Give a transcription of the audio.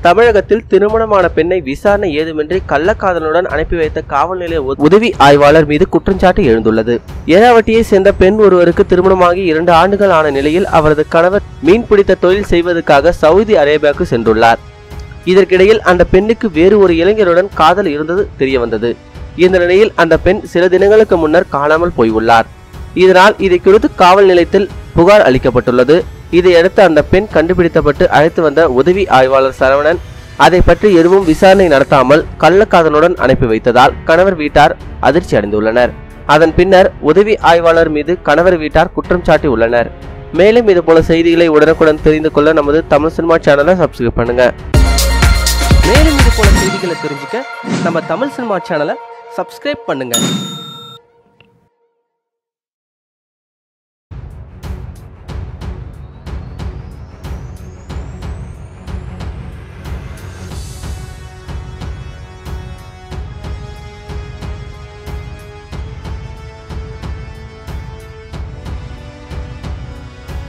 தமிழகத்தில் திருமணமான பெண்ணை விசாரணை ஏதுமின்றி கள்ளக்காதலுடன் அனுப்பி வைத்த காவல் நிலைய உ- உதவி ஆய்வாளர் மீது குற்றச்சாட்டு எழுந்துள்ளது ஏராவட்டியை சேர்ந்த பெண் ஒருவருக்கு திருமணமாகி இரண்டு ஆண்டுகள் ஆன நிலையில் அவரது கணவர் மீன்பிடித்த தொழில் செய்வதற்காக சவுதி அரேபியாவுக்கு சென்றுள்ளார் இதற்கிடையில் அந்த பெண்ணுக்கு வேறு ஒரு இளைஞருடன் காதல் இருந்தது தெரிய வந்தது இந்த நிலையில் அந்த பெண் சில தினங்களுக்கு முன்னர் காணாமல் போயுள்ளார் இதனால் இதை குறித்து காவல் நிலையத்தில் புகார் அளிக்கப்பட்டுள்ளது இதையடுத்து அந்த பெண் கண்டுபிடிக்கப்பட்டு அழைத்து வந்த உதவி ஆய்வாளர் சரவணன் அதை பற்றி எதுவும் விசாரணை நடத்தாமல் கள்ளக்காதலுடன் அனுப்பி வைத்ததால் கணவர் வீட்டார் அதிர்ச்சி அடைந்துள்ளனர் அதன் பின்னர் உதவி ஆய்வாளர் மீது கணவர் வீட்டார் குற்றம் சாட்டி உள்ளனர் மேலும் இது போல செய்திகளை உடனுக்குடன் தெரிந்து கொள்ள நமது தமிழ் சினிமா சேனலை சப்ஸ்கிரைப் பண்ணுங்க மேலும் இது போல செய்திகளை தெரிஞ்சுக்க நம்ம தமிழ் சினிமா சேனலை சப்ஸ்கிரைப் பண்ணுங்க